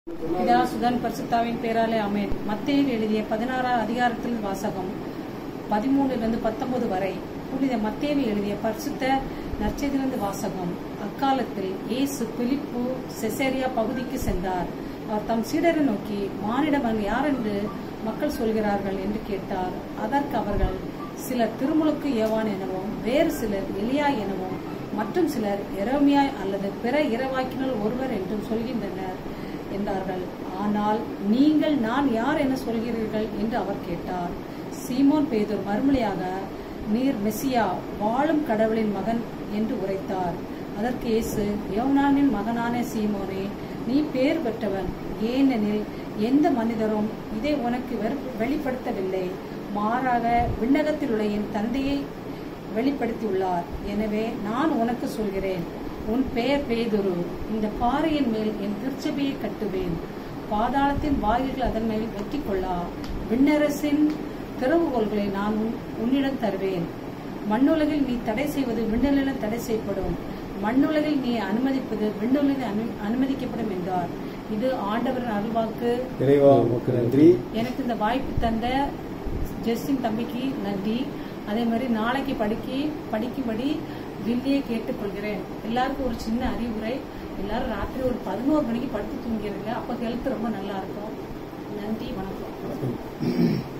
பிதா சுதன் பரிசுத்தாவின் பேராலே அமேன் மத்தேயில் எழுதிய பதினாறாம் அதிகாரத்தில் வாசகம் பதிமூணிலிருந்து பத்தொன்பது வரை புனித மத்தேவி எழுதிய பரிசுத்த நற்செய்திலிருந்து வாசகம் அக்காலத்தில் இயேசு பிலிப்பு செசேரியா பகுதிக்கு சென்றார் அவர் தம் சீடரை நோக்கி மானிடமன் யார் என்று மக்கள் சொல்கிறார்கள் என்று கேட்டார் அதற்கு அவர்கள் சிலர் திருமுழுக்கு யவான் எனவும் வேறு சிலர் எலியா எனவும் மற்றும் சிலர் எரோமியாய் அல்லது பிற இரவாக்கினர் ஒருவர் என்றும் சொல்கின்றனர் என்றார்கள் ஆனால் நீங்கள் நான் யார் என சொல்கிறீர்கள் என்று அவர் கேட்டார் சீமோன் பேதுர் மறுமொழியாக நீர் மெசியா வாழும் கடவுளின் மகன் என்று உரைத்தார் அதற்கு இயேசு யோனானின் மகனான சீமோனே நீ பேர் பெற்றவன் ஏனெனில் எந்த மனிதரும் இதை உனக்கு வெறு- வெளிப்படுத்தவில்லை மாறாக விண்ணகத்தில் உள்ள என் தந்தையை வெளிப்படுத்தியுள்ளார் எனவே நான் உனக்கு சொல்கிறேன் உன் பெயர் பேதுரு இந்த பாறையின் மேல் என் திருச்சபையை கட்டுவேன் பாதாளத்தின் வாயில்கள் அதன் மேல் வெற்றி கொள்ளா விண்ணரசின் திறவுகோள்களை நான் உன்- உன்னிடம் தருவேன் மண்ணுலகில் நீ தடை செய்வது விண்ணுலகில் தடை செய்யப்படும் மண்ணுலகில் நீ அனுமதிப்பது விண்ணுலகில் அனு- அனுமதிக்கப்படும் என்றார் இது ஆண்டவரின் அருள்வாக்கு இறைவா உமக்கு நன்றி எனக்கு இந்த வாய்ப்பு தந்த ஜெஸ்டின் தம்பிக்கு நன்றி அதே மாதிரி நாளைக்கு படிக்க படிக்கும்படி வில்லியை கேட்டுக்கொள்கிறேன் எல்லாருக்கும் ஒரு சின்ன அறிவுரை எல்லாரும் ராத்திரி ஒரு பதினோரு மணிக்கு படுத்து தூங்கிடுங்க அப்போ ஹெல்த் ரொம்ப நல்லா இருக்கும் நன்றி வணக்கம்